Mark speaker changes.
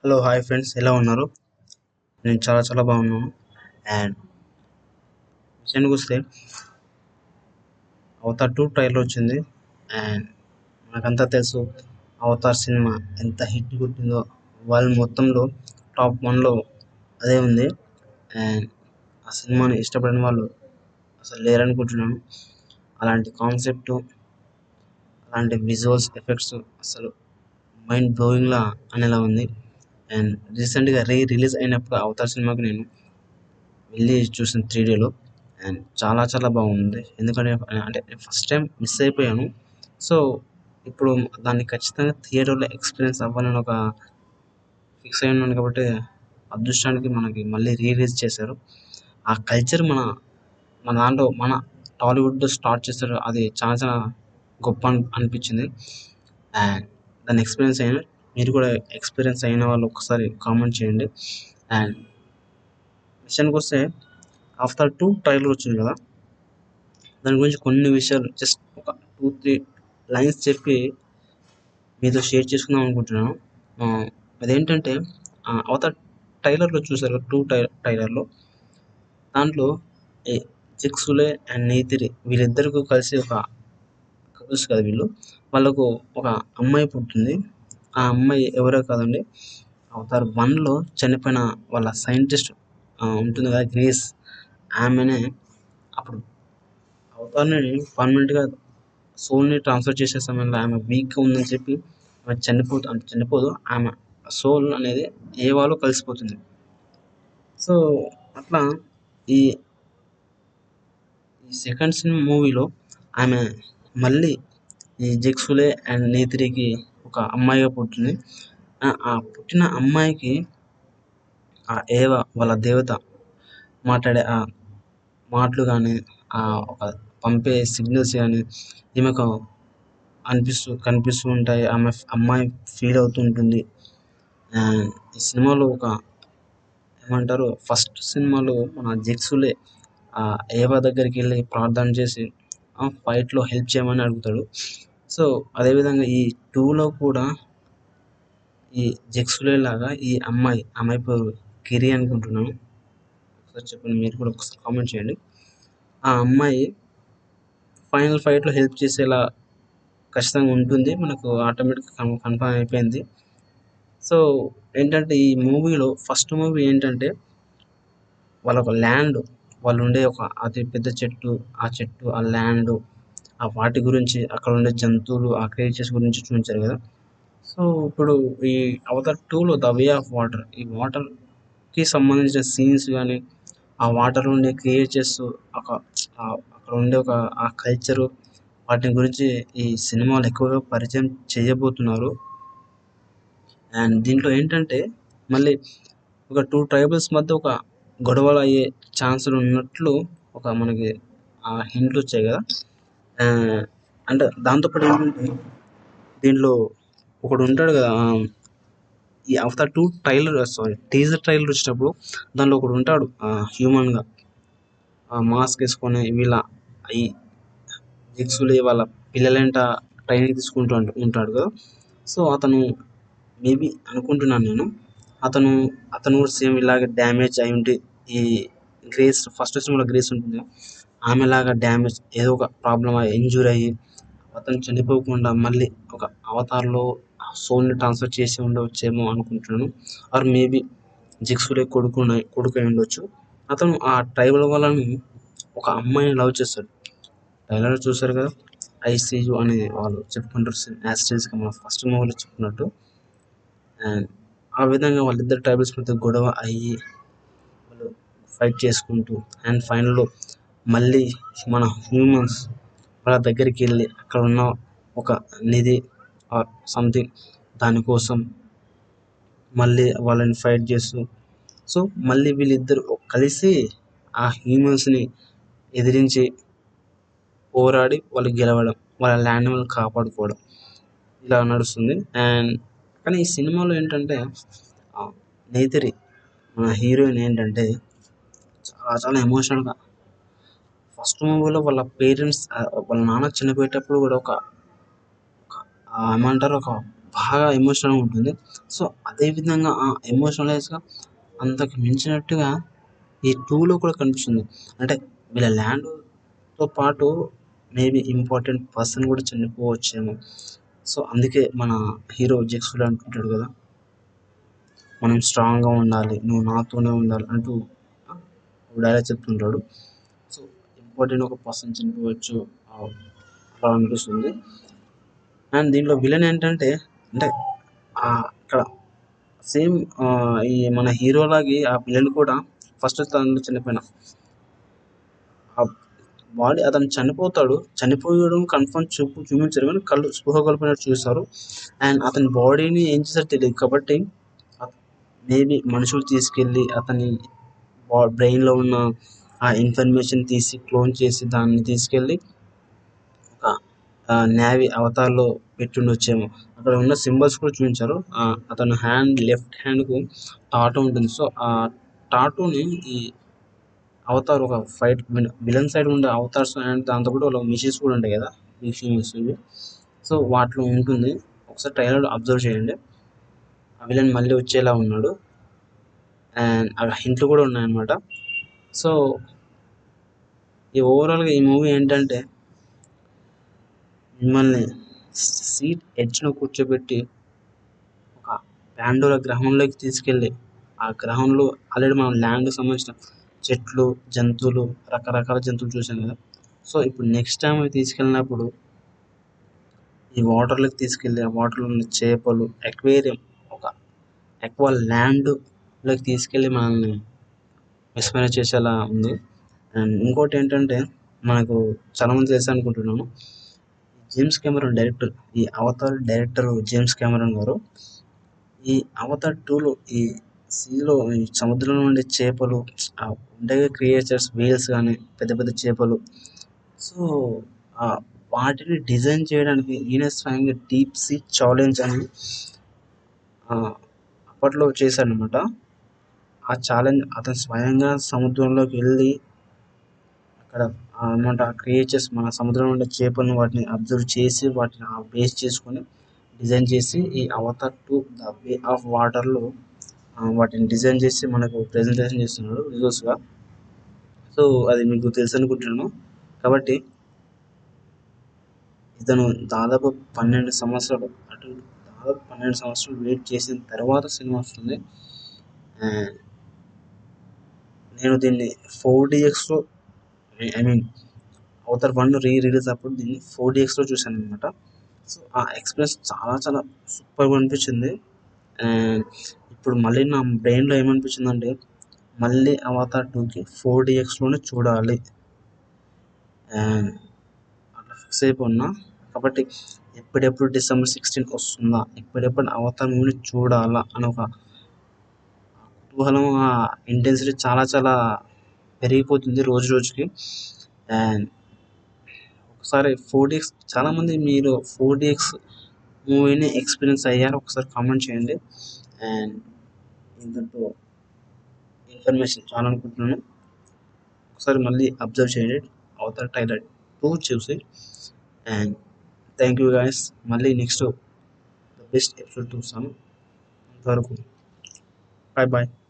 Speaker 1: hello hi friends ఎలా ఉన్నారు నేను చాలా చాలా బాగున్నాను అండ్ విషయానికి వస్తే అవతార్ టూ ట్రైలర్ వచ్చింది అండ్ మనకంతా తెలుసు అవతార్ సినిమా ఎంత హిట్ కొట్టిందో వరల్డ్ మొత్తంలో టాప్ వన్లో అదే ఉంది అండ్ ఆ సినిమాని ఇష్టపడిన వాళ్ళు అసలు లేరనుకుంటున్నాను అలాంటి కాన్సెప్ట్ అలాంటి విజువల్స్ ఎఫెక్ట్స్ అసలు మైండ్ బ్లోయింగ్లా అనేలా ఉంది అండ్ రీసెంట్గా రీ రిలీజ్ అయినప్పుడు అవతార్ సినిమాకి నేను వెళ్ళి చూసిన త్రీ డేలో అండ్ చాలా చాలా బాగుంది ఎందుకంటే అంటే ఫస్ట్ టైం మిస్ అయిపోయాను సో ఇప్పుడు దాన్ని ఖచ్చితంగా థియేటర్లో ఎక్స్పీరియన్స్ అవ్వాలని ఒక ఫిక్స్ అయి ఉన్నాను కాబట్టి అదృష్టానికి మనకి మళ్ళీ రీ రిలీజ్ చేశారు ఆ కల్చర్ మన మన దాంట్లో మన టాలీవుడ్ స్టార్ట్ చేస్తారు అది చాలా చాలా గొప్ప అని అనిపించింది అండ్ దాన్ని ఎక్స్పీరియన్స్ అయిన మీరు కూడా ఎక్స్పీరియన్స్ అయిన వాళ్ళు ఒకసారి కామెంట్ చేయండి అండ్ విషయానికి వస్తే ఆఫ్టర్ టూ ట్రైలర్ వచ్చింది కదా దాని గురించి కొన్ని విషయాలు జస్ట్ ఒక టూ త్రీ లైన్స్ చెప్పి మీతో షేర్ చేసుకుందాం అనుకుంటున్నాను ఆ, అదేంటంటే ఆ, అవతార్ ట్రైలర్లో చూసారు టూ టై ట్రైలర్లో దాంట్లో ఈ జిక్సులే అండ్ నేతిరి వీళ్ళిద్దరికీ కలిసి ఒక కపుల్స్ కదా వీళ్ళు వాళ్ళకు ఒక అమ్మాయి పుట్టింది ఆ అమ్మాయి ఎవరో కాదండి అవతార్ వన్లో చనిపోయిన వాళ్ళ సైంటిస్ట్ ఉంటుంది కదా గ్రేస్ ఆమెనే అప్పుడు అవతార్ని పర్మనెంట్గా సోల్ని ట్రాన్స్ఫర్ చేసే సమయంలో ఆమె వీక్గా ఉందని చెప్పి ఆమె చనిపోతు అంటే చనిపోదు ఆమె సోల్ అనేది ఏ వాళ్ళు కలిసిపోతుంది సో అట్లా ఈ ఈ సెకండ్ సినిమా మూవీలో ఆమె మళ్ళీ ఈ జెక్సులే అండ్ నేత్రికి ఒక అమ్మాయిగా పుట్టింది ఆ- ఆ పుట్టిన అమ్మాయికి ఆ ఏవ వాళ్ళ దేవత మాట్లాడే ఆ మాటలు కానీ ఆ ఒక పంపే సిగ్నల్స్ కానీ ఈమెకు అనిపిస్తూ కనిపిస్తూ ఉంటాయి ఆమె అమ్మాయి ఫీల్ అవుతూ ఉంటుంది ఆ, ఈ సినిమాలో ఒక ఏమంటారు ఫస్ట్ సినిమాలో మన జెక్సులే ఆ ఏవ దగ్గరికి వెళ్ళి ప్రార్థన చేసి ఆ ఫైట్లో హెల్ప్ చేయమని అడుగుతాడు సో అదేవిధంగా ఈ టూలో కూడా ఈ జెక్సులే లాగా ఈ అమ్మాయి అమ్మాయి పేరు కిరి అనుకుంటున్నాను ఒకసారి చెప్పండి మీరు కూడా ఒకసారి కామెంట్ చేయండి ఆ అమ్మాయి ఫైనల్ ఫైట్లో హెల్ప్ చేసేలా ఖచ్చితంగా ఉంటుంది మనకు ఆటోమేటిక్ కన్ఫర్మ్ అయిపోయింది సో ఏంటంటే ఈ మూవీలో ఫస్ట్ మూవీ ఏంటంటే వాళ్ళ ఒక ల్యాండ్ వాళ్ళు ఉండే ఒక అతి పెద్ద చెట్టు ఆ చెట్టు ఆ ల్యాండ్ ఆ వాటి గురించి అక్కడ ఉండే జంతువులు ఆ క్రియేచర్స్ గురించి చూపించారు కదా సో ఇప్పుడు ఈ అవతార్ టూలో ద వే ఆఫ్ వాటర్ ఈ వాటర్కి సంబంధించిన సీన్స్ కానీ ఆ వాటర్ ఉండే క్రియేచర్స్ ఒక ఆ- అక్కడ ఉండే ఒక ఆ కల్చరు వాటి గురించి ఈ సినిమాలో ఎక్కువగా పరిచయం చేయబోతున్నారు అండ్ దీంట్లో ఏంటంటే మళ్ళీ ఒక టూ ట్రైబల్స్ మధ్య ఒక గొడవలు అయ్యే ఛాన్సులు ఉన్నట్లు ఒక మనకి ఆ హింట్లు వచ్చాయి కదా ఆ, అంటే దాంతోపాటు ఏంటంటే దీంట్లో ఒకడు ఉంటాడు కదా ఆ, ఈ Avatar two trailer sorry teaser trailer వచ్చినప్పుడు దానిలో ఒకడు ఉంటాడు హ్యూమన్గా మాస్క్ వేసుకొని వీళ్ళ ఈ జిక్సులే వాళ్ళ పిల్లలంట ట్రైనింగ్ తీసుకుంటూ ఉంట- ఉంటాడు కదా సో అతను మేబీ అనుకుంటున్నాను నేను అతను అతను కూడా సేమ్ ఇలాగే డ్యామేజ్ అయి ఉండి ఈ గ్రేస్ ఫస్ట్ సినిమాలో గ్రేస్ ఉంటుంది కదా, ఆమెలాగా డ్యామేజ్ ఏదో ఒక ప్రాబ్లం ఇంజూర్ అయ్యి అతను చనిపోకుండా మళ్ళీ ఒక అవతార్లో సోల్ని ట్రాన్స్ఫర్ చేసి ఉండవచ్చేమో అనుకుంటున్నాను ఆర్ మేబీ జిక్సులే కొడుకు కొడుకు అయి ఉండొచ్చు అతను ఆ ట్రైబల్ వాళ్ళని ఒక అమ్మాయిని లవ్ చేస్తాడు ట్రైలర్ చూసారు కదా ఐసీయు అని వాళ్ళు చెప్పుకుంటారు యాస్టేజ్గా మన ఫస్ట్ మూవీలో చెప్పుకున్నట్టు అండ్ ఆ విధంగా వాళ్ళిద్దరు ట్రైబల్స్ మధ్య గొడవ అయ్యి వాళ్ళు ఫైట్ చేసుకుంటూ అండ్ ఫైనల్లో మళ్ళీ మన హ్యూమన్స్ వాళ్ళ దగ్గరికి వెళ్ళి అక్కడ ఉన్న ఒక నిధి ఆర్ సంథింగ్ దానికోసం మళ్ళీ వాళ్ళని ఫైట్ చేస్తూ సో మళ్ళీ వీళ్ళిద్దరు కలిసి ఆ హ్యూమన్స్ని ఎదిరించి పోరాడి వాళ్ళు గెలవడం వాళ్ళ ల్యాండ్ వాళ్ళు కాపాడుకోవడం ఇలా నడుస్తుంది అండ్ కానీ ఈ సినిమాలో ఏంటంటే ఆ, నేతిరి మన హీరోయిన్ ఏంటంటే చాలా చాలా ఎమోషనల్గా ఫస్ట్ మూవీలో వాళ్ళ పేరెంట్స్ వాళ్ళ నాన్న చనిపోయేటప్పుడు కూడా ఒక ఒక, ఆ, ఏమంటారు ఒక బాగా ఎమోషనల్గా ఉంటుంది సో అదేవిధంగా ఆ ఎమోషనలైజ్గా అంతకు మించినట్టుగా ఈ టూలో కూడా కనిపిస్తుంది అంటే వీళ్ళ ల్యాండ్తో పాటు మేబీ ఇంపార్టెంట్ పర్సన్ కూడా చనిపోవచ్చేమో సో అందుకే మన హీరో జెక్సులు అంటుంటాడు కదా మనం స్ట్రాంగ్గా ఉండాలి నువ్వు నాతోనే ఉండాలి అంటూ డైలాగ్ చెప్తుంటాడు సో ఇంపార్టెంట్ ఒక పర్సన్ చనిపోవచ్చు అలా అనిపిస్తుంది అండ్ దీంట్లో విలన్ ఏంటంటే అంటే ఇక్కడ సేమ్ ఈ మన హీరోలాగి ఆ విలన్ కూడా ఫస్ట్ తను చనిపోయిన బాడీ అతను చనిపోతాడు చనిపోయడం కన్ఫర్మ్ చూపు చూపించారు కానీ కళ్ళు స్పృహ కోల్పోయినట్టు చూస్తారు అండ్ అతని బాడీని ఏం చేశారు తెలియదు కాబట్టి మేబీ మనుషులు తీసుకెళ్ళి అతని బ్రెయిన్లో ఉన్న ఆ ఇన్ఫర్మేషన్ తీసి క్లోన్ చేసి దాన్ని తీసుకెళ్ళి ఒక నేవీ అవతార్లో పెట్టుండొచ్చేమో అక్కడ ఉన్న సింబల్స్ కూడా చూపించారు అతను హ్యాండ్ లెఫ్ట్ హ్యాండ్కు టాటూ ఉంటుంది సో ఆ టాటూని ఈ అవతార్ ఒక ఫైట్ విలన్ సైడ్ ఉండే అవతార్స్ అండ్ దాంతో కూడా వాళ్ళ మిషన్స్ కూడా ఉంటాయి కదా మిషన్స్ సో వాటిలో ఉంటుంది ఒకసారి ట్రైలర్ అబ్జర్వ్ చేయండి ఆ విలన్ మళ్ళీ వచ్చేలా ఉన్నాడు అండ్ అక్కడ హింట్లు కూడా ఉన్నాయన్నమాట సో ఈ ఓవరాల్గా ఈ మూవీ ఏంటంటే మిమ్మల్ని సీట్ ఎడ్జ్లో కూర్చోబెట్టి ఒక పాండోరా గ్రహంలోకి తీసుకెళ్ళి ఆ గ్రహంలో ఆల్రెడీ మనం ల్యాండ్కి సంబంధించిన చెట్లు జంతువులు రకరకాల జంతువులు చూసాం కదా సో ఇప్పుడు నెక్స్ట్ టైం అవి తీసుకెళ్ళినప్పుడు ఈ వాటర్లోకి తీసుకెళ్ళి ఆ వాటర్లో ఉన్న చేపలు ఎక్వేరియం ఒక ఎక్వా ల్యాండ్లోకి తీసుకెళ్ళి మనల్ని విస్మరణ చేసేలా ఉంది అండ్ ఇంకోటి ఏంటంటే మనకు చాలామంది తెలుసు అనుకుంటున్నాను జేమ్స్ కెమెరాన్ డైరెక్టర్ ఈ అవతార్ డైరెక్టర్ జేమ్స్ కెమెరాన్ గారు ఈ అవతార్ టూలో ఈ సీలో ఈ సముద్రంలో ఉండే చేపలు ఉండే క్రియేచర్స్ వేల్స్ కానీ పెద్ద పెద్ద చేపలు సో వాటిని డిజైన్ చేయడానికి ఈయన స్వయంగా డీప్ సీ ఛాలెంజ్ అని అప్పట్లో చేశాడనమాట ఆ ఛాలెంజ్ అతను స్వయంగా సముద్రంలోకి వెళ్ళి అక్కడ అనమాట క్రియేచర్స్ మన సముద్రంలో ఉండే చేపలను వాటిని అబ్జర్వ్ చేసి వాటిని బేస్ చేసుకొని డిజైన్ చేసి ఈ Avatar two the way of వాటర్లో వాటిని డిజైన్ చేసి మనకు ప్రజెంటేషన్ చేస్తున్నాడు విజువల్స్గా సో అది మీకు తెలుసు అనుకుంటున్నాను కాబట్టి ఇతను దాదాపు పన్నెండు సంవత్సరాలు అటు దాదాపు పన్నెండు సంవత్సరాలు వెయిట్ చేసిన తర్వాత సినిమా వస్తుంది నేను దీన్ని ఫోర్ డిఎక్స్లో I mean Avatar one re release అప్పుడు దీన్ని ఫోర్ డిఎక్స్లో చూశాను అనమాట సో ఆ ఎక్స్పీరియన్స్ చాలా చాలా సూపర్గా అనిపించింది అండ్ ఇప్పుడు మళ్ళీ నా బ్రెయిన్లో ఏమనిపించిందంటే మళ్ళీ అవతార్ టూకి ఫోర్ డిఎక్స్లోనే చూడాలి అండ్ అట్లా ఫిక్స్ అయిపోయినా కాబట్టి ఎప్పుడెప్పుడు డిసెంబర్ సిక్స్టీన్ వస్తుందా ఎప్పుడెప్పుడు అవతార్ మూవీని చూడాలా అని ఒక కుతూహలం ఆ ఇంటెన్సిటీ చాలా చాలా పెరిగిపోతుంది రోజు రోజుకి అండ్ ఒకసారి ఫోర్ డిఎక్స్ చాలామంది మీరు ఫోర్ డిఎక్స్ మూవీని ఎక్స్పీరియన్స్ అయ్యారు ఒకసారి కామెంట్ చేయండి అండ్ ఇంతతో ఇన్ఫర్మేషన్ చాలా అనుకుంటున్నాను ఒకసారి మళ్ళీ అబ్జర్వ్ చేయండి అవతల టైలర్ టూ చూసి అండ్ థ్యాంక్ యూ గాయస్ మళ్ళీ నెక్స్ట్ ద బెస్ట్ ఎపిసోడ్ చూస్తాను అంతవరకు బాయ్ బాయ్